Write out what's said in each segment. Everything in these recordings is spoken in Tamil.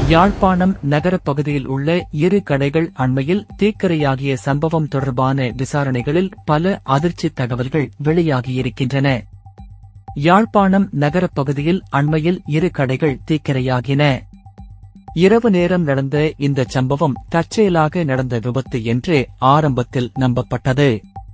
யாழ்ப்பாணம் நகரப் பகுதியில் உள்ள இரு கடைகள் அண்மையில் தீக்கிரையாகிய சம்பவம் தொடர்பான விசாரணைகளில் பல அதிர்ச்சி தகவல்கள் வெளியாகியிருக்கின்றன யாழ்ப்பாணம் நகரப் பகுதியில் அண்மையில் இரு கடைகள் தீக்கிரையாகின இரவு நேரம் நடந்த இந்த சம்பவம் தற்செயலாக நடந்த விபத்து என்று ஆரம்பத்தில் நம்பப்பட்டது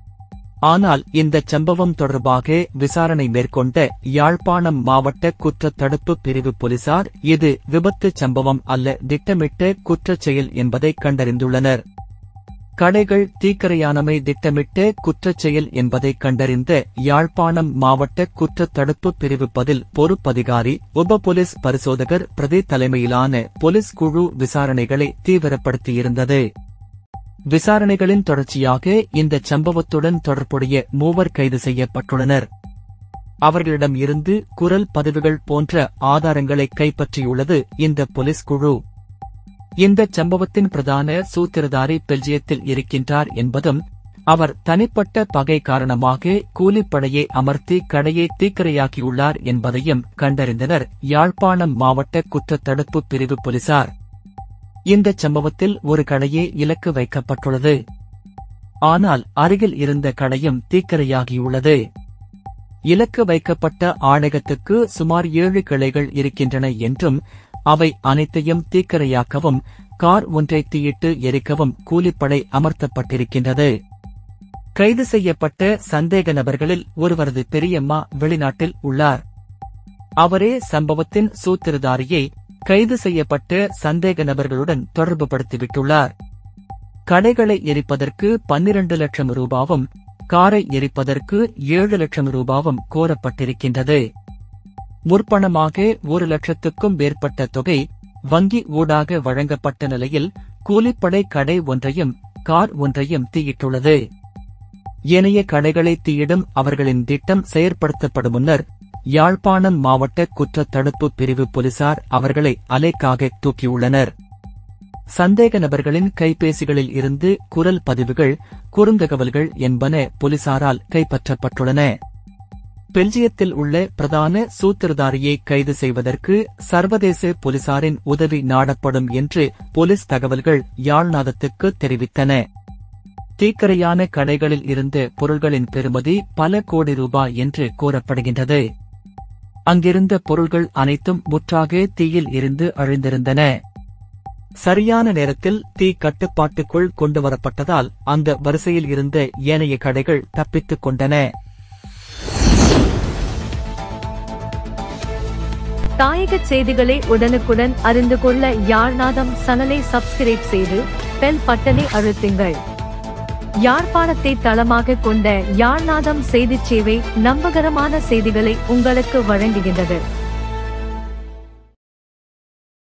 ஆனால் இந்த சம்பவம் தொடர்பாக விசாரணை மேற்கொண்ட யாழ்ப்பாணம் மாவட்ட குற்றத் தடுப்பு பிரிவு போலீசார் இது விபத்து சம்பவம் அல்ல திட்டமிட்ட குற்றச் செயல் என்பதை கண்டறிந்துள்ளனர் கடைகள் தீக்கிரையானமை திட்டமிட்ட குற்றச் செயல் என்பதை கண்டறிந்த யாழ்ப்பாணம் மாவட்ட குற்றத் தடுப்பு பிரிவு பதில் பொறுப்பதிகாரி உப போலீஸ் பரிசோதகர் பிரதி தலைமையிலான போலீஸ் குழு விசாரணைகளை தீவிரப்படுத்தியிருந்தது விசாரணைகளின் தொடர்ச்சியாக இந்த சம்பவத்துடன் தொடர்புடைய மூவர் கைது செய்யப்பட்டுள்ளனர் அவர்களிடம் இருந்து குரல் பதிவுகள் போன்ற ஆதாரங்களை கைப்பற்றியுள்ளது இந்த போலீஸ் குழு இந்த சம்பவத்தின் பிரதான சூத்திரதாரி பெல்ஜியத்தில் இருக்கின்றார் என்பதும் அவர் தனிப்பட்ட பகை காரணமாக கூலிப்படையை அமர்த்தி கடையை தீக்கிரையாக்கியுள்ளார் என்பதையும் கண்டறிந்தனர் யாழ்ப்பாணம் மாவட்ட குற்றத் தடுப்பு பிரிவு போலீசார் இந்த சம்பவத்தில் ஒரு கடையே இலக்கு வைக்கப்பட்டுள்ளது ஆனால் அருகில் இருந்த கடையும் தீக்கிரையாகியுள்ளது இலக்கு வைக்கப்பட்ட ஆணையத்துக்கு சுமார் ஏழு கிளைகள் இருக்கின்றன என்றும் அவை அனைத்தையும் தீக்கிரையாக்கவும் கார் ஒன்றை தீயிட்டு எரிக்கவும் கூலிப்படை அமர்த்தப்பட்டிருக்கின்றது கைது செய்யப்பட்ட சந்தேக நபர்களில் ஒருவரது பெரியம்மா வெளிநாட்டில் உள்ளார் அவரே சம்பவத்தின் சூத்திரதாரியை கைது செய்யப்பட்ட சந்தேக நபர்களுடன் தொடர்புபடுத்திவிட்டுள்ளார் கடைகளை எரிப்பதற்கு பன்னிரண்டு லட்சம் ரூபாவும் காரை எரிப்பதற்கு ஏழு லட்சம் ரூபாவும் கோரப்பட்டிருக்கின்றது முற்பணமாக ஒரு லட்சத்துக்கும் மேற்பட்ட தொகை வங்கி ஊடாக வழங்கப்பட்ட நிலையில் கூலிப்படை கடை ஒன்றையும் கார் ஒன்றையும் தீயிட்டுள்ளது ஏனைய கடைகளை தீயிடும் அவர்களின் திட்டம் செயற்படுத்தப்படும் முன்னர் யாழ்ப்பாணம் மாவட்ட குற்றத் தடுப்பு பிரிவு போலீசார் அவர்களை அலைக்காக தூக்கியுள்ளனர் சந்தேக நபர்களின் கைபேசிகளில் இருந்து குரல் பதிவுகள் குறுந்தகவல்கள் என்பன போலீசாரால் கைப்பற்றப்பட்டுள்ளன பெல்ஜியத்தில் உள்ள பிரதான சூத்திரதாரியை கைது செய்வதற்கு சர்வதேச போலீசாரின் உதவி நாடப்படும் என்று போலீஸ் தகவல்கள் யாழ்நாதத்துக்கு தெரிவித்தன தீக்கரையான கடைகளில் இருந்த பொருள்களின் பெறுமதி பல கோடி ரூபாய் என்று கூறப்படுகின்றது அங்கிருந்த பொருள்கள் அனைத்தும் முற்றாக தீயில் இருந்து அழிந்திருந்தன சரியான நேரத்தில் தீ கட்டுப்பாட்டுக்குள் கொண்டுவரப்பட்டதால் அந்த வரிசையில் இருந்த ஏனைய கடைகள் தப்பித்துக் கொண்டன தாயக செய்திகளை உடனுக்குடன் அறிந்து கொள்ள யாழ்நாதம் சனலை சப்ஸ்கிரைப் செய்து பெல் பட்டனை அழுத்துங்கள் யாழ்ப்பாணத்தை தளமாக கொண்ட யாழ்நாதம் செய்திச் சேவை நம்பகரமான செய்திகளை உங்களுக்கு வழங்குகின்றது